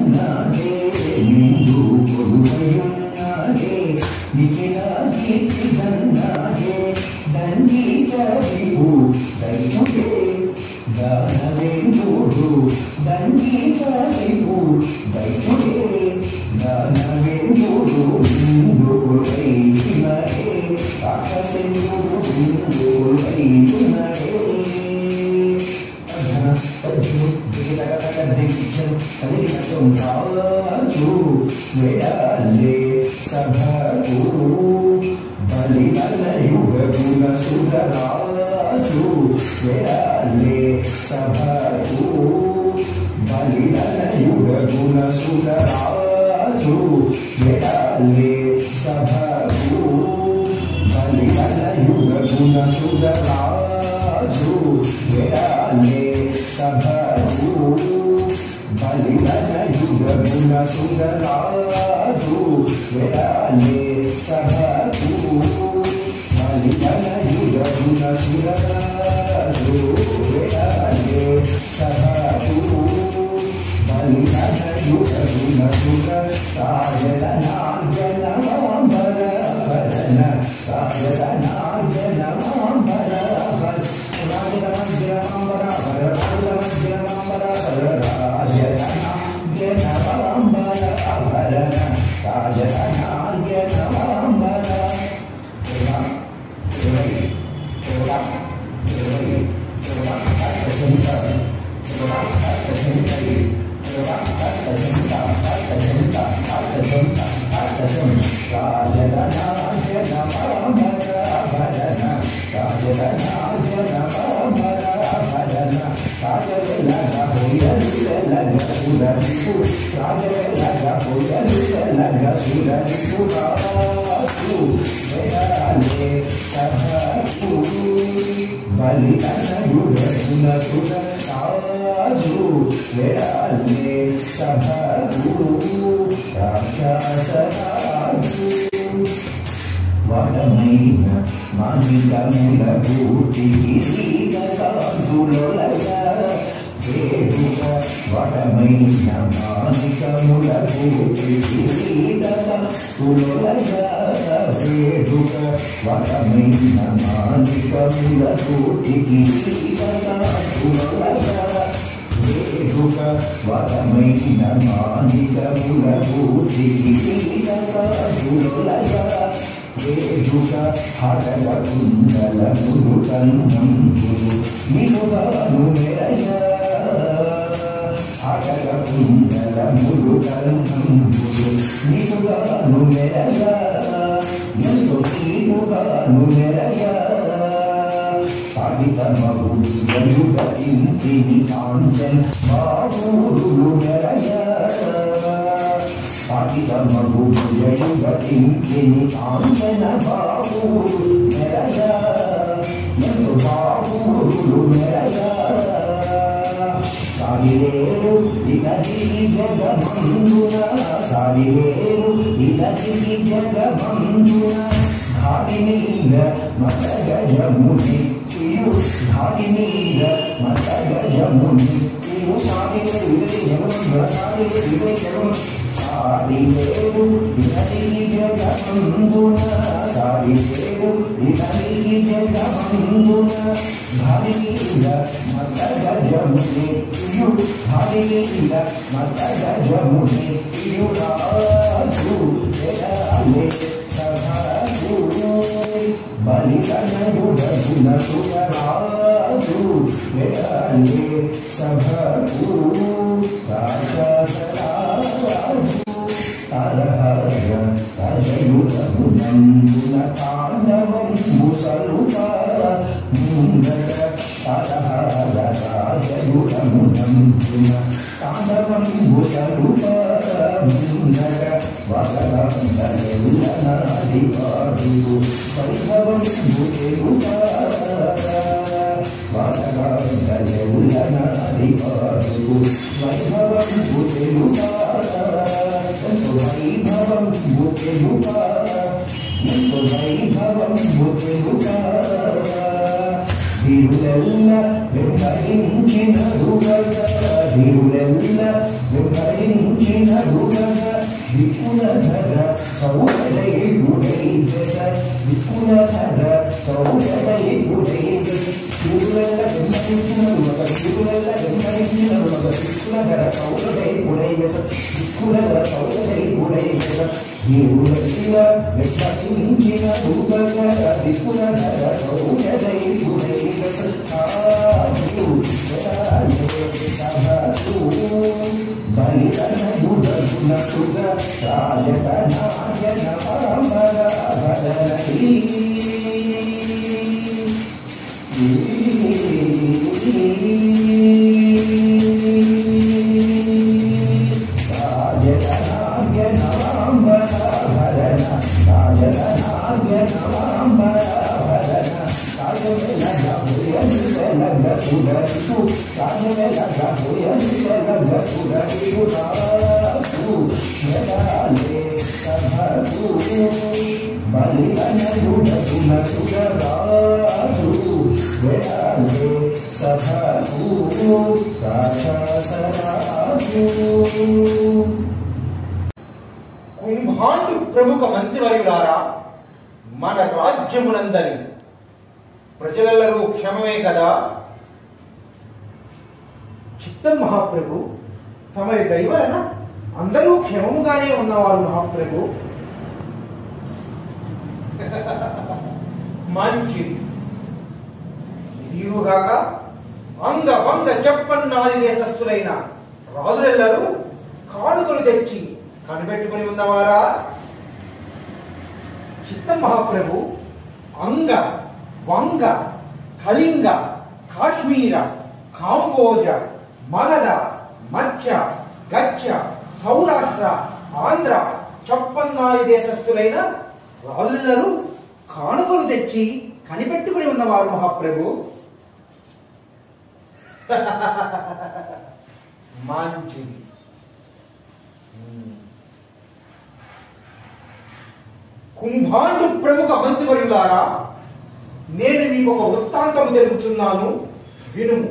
ఉన్నదే నిండు కొడుకయున్నదే నిఖిల కీర్తి గన్నదే దండీత విభు దైవే దానవేంద్రుడు దండీత విభు దైవే దానవేంద్రుడు నిండుకుడైనడే ఆకాశేంద్రుడు నిండుకుడైనడే సభకు బలిదల యుగగుణ సుధరాజు వేళాలే సభకు బలిదల యుగగుణ సుధరాజు వేళాలే సభకు బలిదల యుగగుణ సుధరాజు వేళాలే సభకు బలిదల యుగగుణ సుధరాజు వేళాలే సభకు బలిదల యుగగుణ సుధరాజు వేళాలే సభకు బలిదల యుగగుణ సుధరాజన నాగన మాంబర భరన రాజన నాగన మాంబర భర రాజన మందిర మాంబర భర రాజన మందిర మాంబర భర రాజన నాగన మాంబర భరన రాజన నాగన మాంబర బలితనయుడగుణ సురాజు వేళాలే సభకు రాక్షసరాజు వడమైన మానికముల బూటి కిరీటకాంతులయ వేడుక వడమైన మానికముల బూటి కిరీటకాంతులయ వేడుక వడమైన మానికముల బూటి కిరీటకాంతులయ వేడుక వరమైన మానికముల బూటి కిరీటకాంతులయ వేడుక హరల కుండల మురు కన్నంబులు నిలువను మెరయ హరల కుండల మురు కన్నంబులు నిలువను మెరయ ఎంతో తీరుగాను మెరయ పడితమగు జయుగతింటిని కాంచన్ బాబూరులు మెరయ పాటితమగు జయుగతింటిని కాంచన బాబూరు మెరయ ఎందు బాబూరులు మెరయ సాగిలేరు ఇకది జగమందున సాగిలేరు ఇకది జగమందున ధాడినీల మత గజముని ఇయు ధాడినీల మత గజముని ఇయు సాగిలే విడది జగమందున సాగిలే విడది జగం సాగిలేరు ఇకది జగమందున సాగిలేరు ఇకది జగమందున ధాడినీల మత గజముని ఇయు ధాడినీల మత గజముని ఇయు రాజు జగలే సభకు బలితనయుడగుణ సురరాజు వేళలే సభకు రాజసరాజు తరహర తరయుడగునందున తాండవం ముసలుప ముందర తరహర రాజయుడమునందున తాండవం ముసలుప ముందర వరదండలెల్లనాదివాడు వైభవం భూతేవుగా వరదండలెల్లనాదివాడు వైభవం భూతేవుగా ఎంతో వైభవం భూతేవుగా ఎంతో వైభవం భూతేవుగా దిరులెల్ల విహరించిన రుగ దిరులెల్ల విహరించిన మించిన రుగగ విపులధర సౌరదై గుడై జస విపులధర సౌరదై గుడై జస శివులెల్ల గమనించిన రుగ శివులెల్ల గమనించిన రుగ విపులధర సౌరదై గుడై జస విపులధర సౌరదై గుడై జస దేవుల మించిన రుగగ విపులధర సౌరదై గుడై జస సభూ కుంభాండు ప్రముఖ మంత్రివర్యులారా మన రాజ్యమునందరి ప్రజలెల్లరూ క్షమమే కదా చిత్తం మహాప్రభు తమరి దైవలన అందరూ క్షేమముగానే ఉన్నవారు మహాప్రభు మంచిది ఇదిగాక అంగ వంగ చెప్పన్నాది దేశస్థులైన రాజులెల్లరూ కానుకలు తెచ్చి కనిపెట్టుకుని ఉన్నవారా చిత్త మహాప్రభు అంగ వంగ కళింగ కాశ్మీర కాంబోజ మగధ మత్స్య గచ్చ సౌరాష్ట్ర ఆంధ్ర చప్పన్నాయి దేశస్థులైన రాజులెల్లరూ కానుకలు తెచ్చి కనిపెట్టుకుని ఉన్నవారు మహాప్రభు మంచిది కుంభాండు ప్రముఖ మంత్రివర్యులారా నేను మీకు ఒక వృత్తాంతం తెలుపుచున్నాను వినుము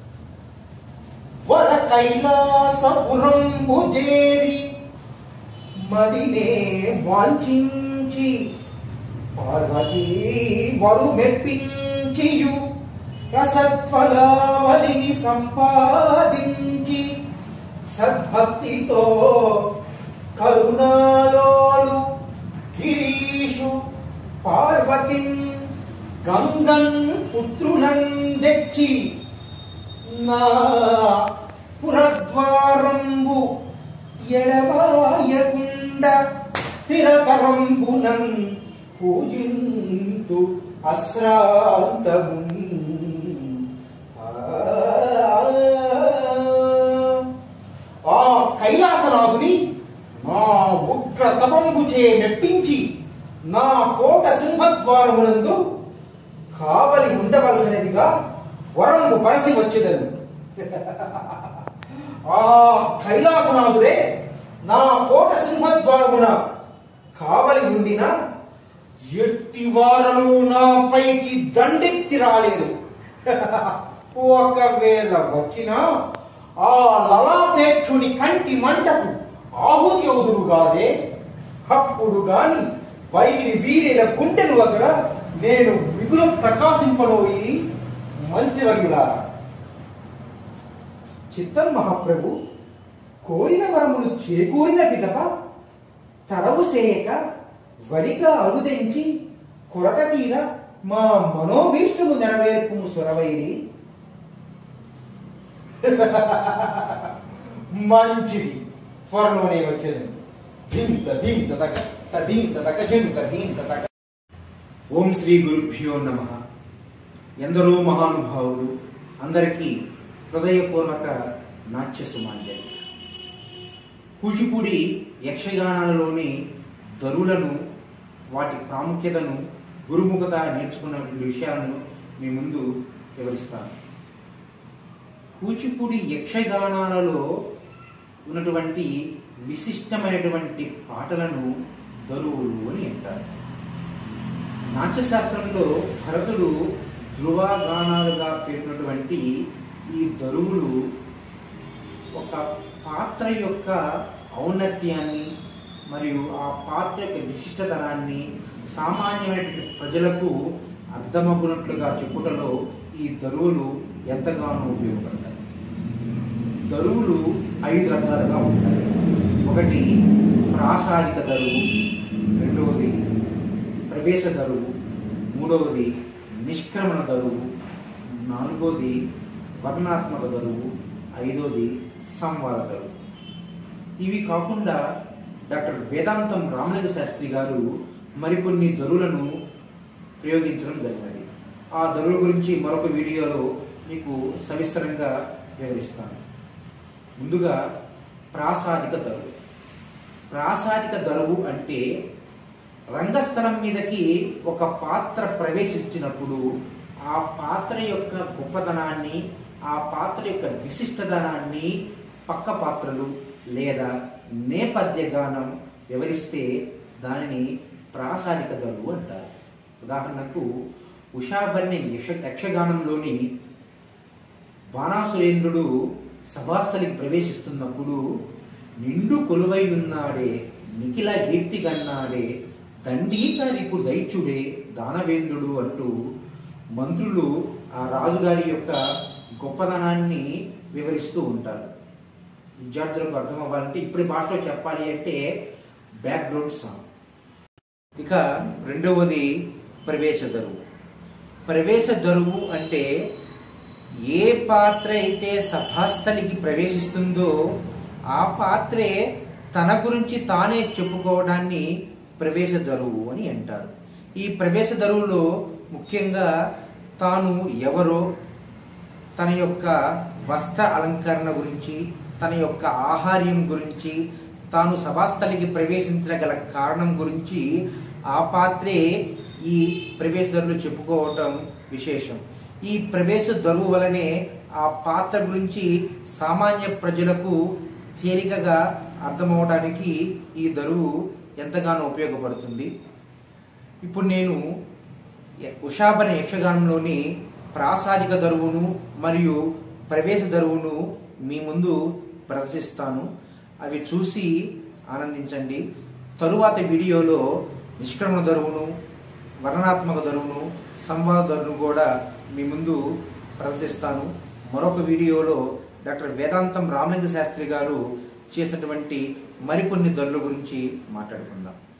వర కైలాసపురంబు చేరి మదినే వాంఛించి పార్వతీ వరు మెప్పించియు రసత్వలావలిని సంపాదించి సద్భక్తితో కరుణాలోలు గిరీషు పార్వతిం గంగన్ పుత్రులం తెచ్చి నా పురద్వారంబు ఎడబాయకుండ స్థిరతరంబునం పూజింతు అశ్రాంతము ఆ కైలాసనాథుని నా ఉగ్ర తపంబుచే మెప్పించి నా కోట సింహద్వారమునందు కావలి ఉండవలసినదిగా వరంబు పరసి వచ్చేదను ఆ కైలాసనాథుడే నా కోట సింహద్వారమున కావలి ఉండిన ఎట్టి వారలు నా పైకి దండెత్తి రాలేదు ఒకవేళ వచ్చినా ఆ లలాపేక్షుని కంటి మంటకు ఆహుతి అవుదురుగాదే అప్పుడు గాని వైరి వీరిల గుండెను వదల నేను మిగులు ప్రకాశింపనోయి మంత్రివర్యులారా చిత్తం మహాప్రభు కోరిన వరములు చేకూరిన విధవ తడవు చేయక వడిగా అరుదెంచి కొరత తీర మా మనోభీష్టము నెరవేర్పుము సురవైరి మంచిది త్వరలోనే వచ్చేది ధింత ధింత తగ తదీంత తగ జింత ధీంత తగ ఓం శ్రీ గురుభ్యో నమ ఎందరో మహానుభావులు అందరికీ హృదయపూర్వక నాట్య సుమాంజలి కూచిపూడి యక్షగానాలలోని దరులను వాటి ప్రాముఖ్యతను గురుముఖత నేర్చుకున్నటువంటి విషయాలను మీ ముందు వివరిస్తాను కూచిపూడి యక్షగానాలలో ఉన్నటువంటి విశిష్టమైనటువంటి పాటలను దరువులు అని అంటారు నాట్యశాస్త్రంలో భరతుడు ధృవగానాలుగా పేర్కొన్నటువంటి ఈ దరువులు ఒక పాత్ర యొక్క ఔన్నత్యాన్ని మరియు ఆ పాత్ర యొక్క విశిష్టతనాన్ని సామాన్యమైనటువంటి ప్రజలకు అర్థమగునట్లుగా చెప్పుటలో ఈ దరువులు ఎంతగానో ఉపయోగపడతాయి దరువులు ఐదు రకాలుగా ఉంటాయి ఒకటి ప్రాసాదిక దరువు రెండవది ప్రవేశ దరువు మూడవది నిష్క్రమణ దరువు నాలుగోది వర్ణాత్మక దరువు ఐదోది సంవాద దరువు ఇవి కాకుండా డాక్టర్ వేదాంతం రామలింగ శాస్త్రి గారు మరికొన్ని దరువులను ప్రయోగించడం జరిగినది ఆ దరువుల గురించి మరొక వీడియోలో మీకు సవిస్తరంగా వివరిస్తాను ముందుగా ప్రాసాదిక దరువు ప్రాసాదిక దరువు అంటే రంగస్థలం మీదకి ఒక పాత్ర ప్రవేశించినప్పుడు ఆ పాత్ర యొక్క గొప్పతనాన్ని ఆ పాత్ర యొక్క విశిష్టతనాన్ని పక్క పాత్రలు లేదా నేపథ్య గానం వివరిస్తే దానిని ప్రాసాదిక దరువు అంటారు ఉదాహరణకు ఉషాభరణి యక్ష యక్షగానంలోని బాణాసురేంద్రుడు సభాస్థలికి ప్రవేశిస్తున్నప్పుడు నిండు కొలువై ఉన్నాడే నిఖిల కీర్తి గన్నాడే దండీకరిపు దైత్యుడే దానవేంద్రుడు అంటూ మంత్రులు ఆ రాజుగారి యొక్క గొప్పదనాన్ని వివరిస్తూ ఉంటారు విద్యార్థులకు అర్థం అవ్వాలంటే ఇప్పుడు భాషలో చెప్పాలి అంటే బ్యాక్గ్రౌండ్ సాంగ్ ఇక రెండవది ప్రవేశ దరువు ప్రవేశ దరువు అంటే ఏ పాత్ర అయితే సభాస్థలికి ప్రవేశిస్తుందో ఆ పాత్రే తన గురించి తానే చెప్పుకోవడాన్ని ప్రవేశ దరువు అని అంటారు ఈ ప్రవేశ దరువులో ముఖ్యంగా తాను ఎవరో తన యొక్క వస్త్ర అలంకరణ గురించి తన యొక్క ఆహార్యం గురించి తాను సభాస్థలికి ప్రవేశించగల కారణం గురించి ఆ పాత్రే ఈ ప్రవేశ దరువులు చెప్పుకోవటం విశేషం ఈ ప్రవేశ దరువు వలనే ఆ పాత్ర గురించి సామాన్య ప్రజలకు తేలికగా అర్థమవడానికి ఈ దరువు ఎంతగానో ఉపయోగపడుతుంది ఇప్పుడు నేను ఉషాభన యక్షగానంలోని ప్రాసాదిక దరువును మరియు ప్రవేశ దరువును మీ ముందు ప్రదర్శిస్తాను అవి చూసి ఆనందించండి తరువాత వీడియోలో నిష్క్రమణ దరువును వర్ణనాత్మక దరువును సంవాద దరువును కూడా మీ ముందు ప్రదర్శిస్తాను మరొక వీడియోలో డాక్టర్ వేదాంతం రామలింగ శాస్త్రి గారు చేసినటువంటి మరికొన్ని దరుల గురించి మాట్లాడుకుందాం